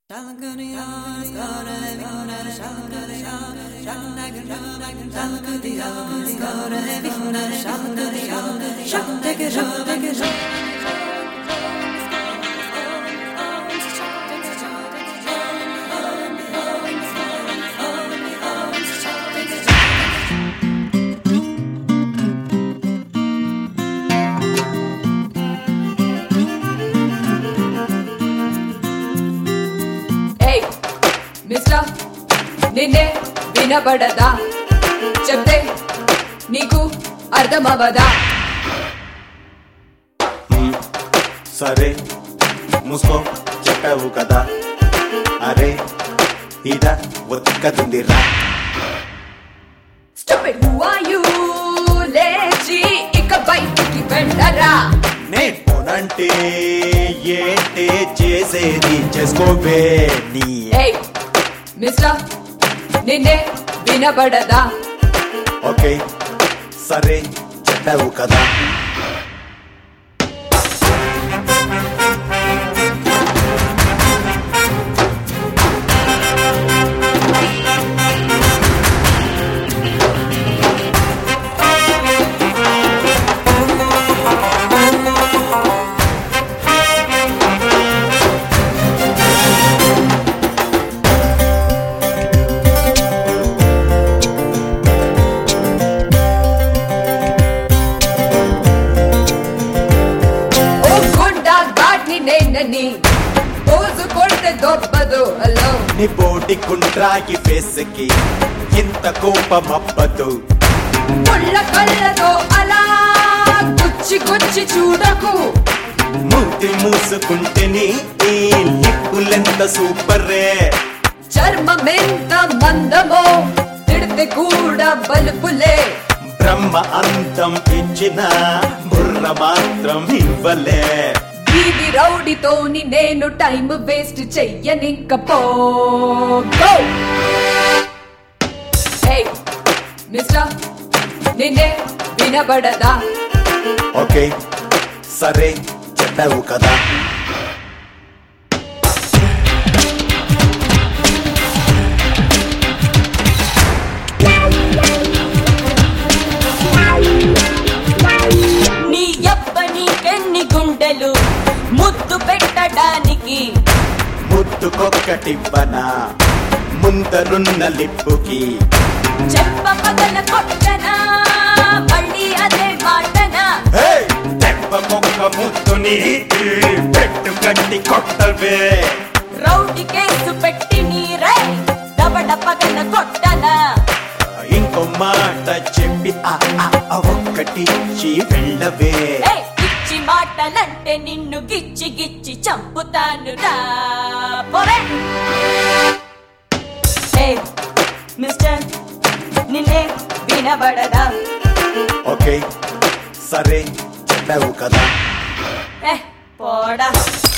ఏయ్ మిస్టర్ నిన్నే వినబడదా చెప్తే నీకు అర్థమవ్వదా సరే మూసుకో చెప్పావు కదా అరే ఇద ఒక్కదుందిరా స్టూపిడ్ హూ ఆర్ యు లేచి ఇక బయటికి వెళ్ళరా నేనంటే ఏంటే చేసేది చేసుకోవే నీ ఏయ్ మిస్టర్ నిన్నే వినబడదా ఓకే సరే చెప్పావు కదా ఓ గుండా గాడ్ని నేనని పోజు కొడితే దొబ్బదు హలో నీ బోటి కుండ్రాకి ఫేస్కి ఇంత కోపం అబ్బదు ముళ్ళ కళ్ళతో అలా గుచ్చి గుచ్చి చూడకు మూతి మూసుకుంటే నీ ఈ లిప్పులెంత సూపరే చర్మమెంత మందమో తిడితే కూడా బలుపులే బ్రహ్మ అంతం ఇచ్చిన బుర్ర మాత్రం ఇవ్వలే వీధి రౌడీతోని నేను టైం వేస్ట్ చెయ్యనింక పో Go! Hey, మిస్టర్ నిన్నే వినబడదా ఓకే సరే చెప్పావు కదా నీ యబ్బ నీకెన్ని గుండెలు ముద్దు పెట్టడానికి ముద్దుకొక్కటివ్వనా ముందరున్న లిప్పుకి చెప్ప పగల కొట్టనా మళ్ళీ అదే మాటనా హే! దెబ్బ మొక్క ముద్దుని పెట్టు కట్టి కొట్టవే రౌడి కేసు పెట్టి నీరై దబడ పగల కొట్టనా ఇంకో మాట చెప్పి ఆ ఆ, ఆ ఒక్కటిచ్చి వెళ్ళవే ఏయ్, పిచ్చి మాటలంటే నిన్ను గిచ్చి గిచ్చి చంపుతాను రా పోరే ఏయ్, మిస్టర్ నిన్నే వినబడదా ఓకే సరే చెప్పావు కదా ఏ పోడా